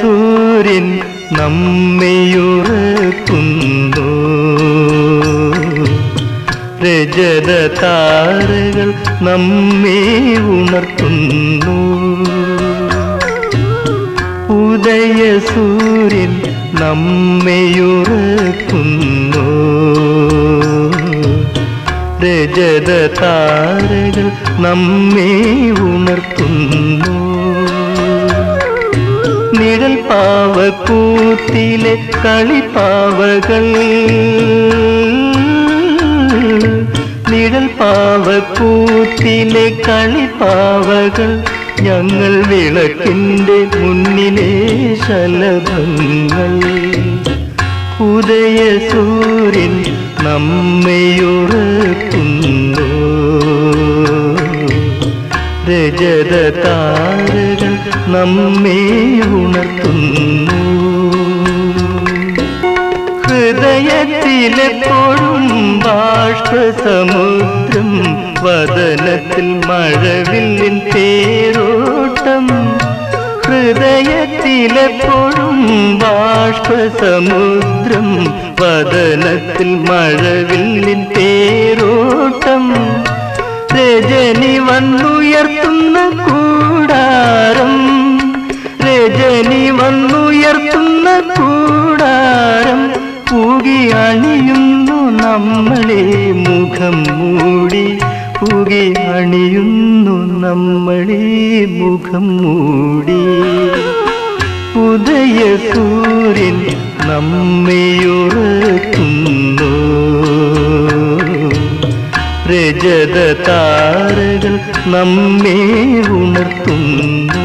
സൂര്യൻ നമ്മയുറക്കുന്നു രജത താരകൾ നമ്മെ ഉണർത്തുന്നു ഉദയ സൂര്യൻ നമ്മയുറക്കുന്നു രജത താരകൾ നമ്മെ ഉണർത്തുന്നു നിഴൽ പാവക്കൂത്തിലെ കളിപ്പാവകൾ നിഴൽ പാവക്കൂത്തിലെ കളിപ്പാവകൾ ഞങ്ങൾ വിളക്കിൻ്റെ മുന്നിലെ ശലഭങ്ങൾ ഉദയ സൂര്യൻ നമ്മയുറക്കുന്നു രജത താരകൾ നമ്മെ ഉണർത്തുന്നു ഹൃദയത്തിലെപ്പോഴും ബാഷ്പസമുദ്രം വദനത്തിൽ മഴവില്ലിൻ തേരോട്ടം ഹൃദയത്തിലെപ്പോഴും ബാഷ്പസമുദ്രം വദനത്തിൽ മഴവില്ലിൻ തേരോട്ടം രജനി വന്നുയർത്തുന്ന കൂടാരം രജനി വന്നുയർത്തുന്ന കൂടാരം പൂകി അണിയുന്നു നമ്മളെ മുഖം മൂടി പൂകി അണിയുന്നു നമ്മളെ മുഖം മൂടി ഉദയ സൂര്യൻ നമ്മയുറക്കുന്നു രജത താരകൾ നമ്മെ ഉണർത്തുന്നു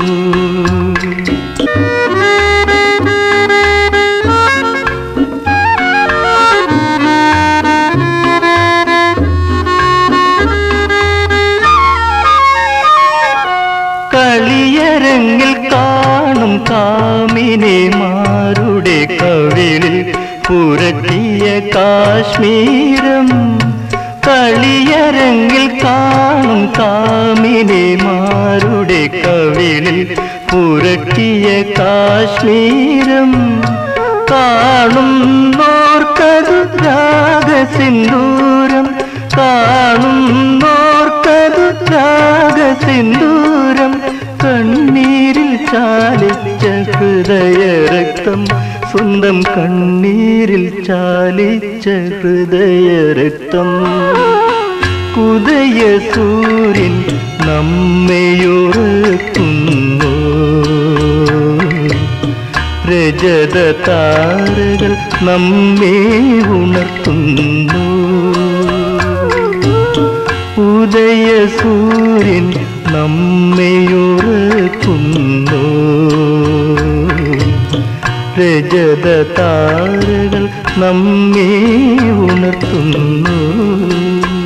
കളിയരങ്ങിൽ കാണും കാമിനിമാരുടെ കവിളിൽ പുരട്ടിയ കാശ്മീരം കളിയരങ്ങിൽ കാണും കാമിനിമാരുടെ കവിളിൽ പുരട്ടിയ കാശ്മീരം കാണുന്നോർക്കതു രാഗസിന്ദൂരം കാണുന്നോർക്കതു രാഗസിന്ദൂരം കണ്ണീരിൽ ചാലിച്ച ഹൃദയരക്തം സ്വന്തം കണ്ണീരിൽ ചാലിച്ച ഹൃദയരക്തം ഉദയ സൂര്യൻ നമ്മയുറക്കുന്നു രജത താരകൾ നമ്മെ ഉണർത്തുന്നു ഉദയ സൂര്യൻ നമ്മയുറക്കുന്നു രജത താരകൾ നമ്മെ ഉണർത്തുന്നു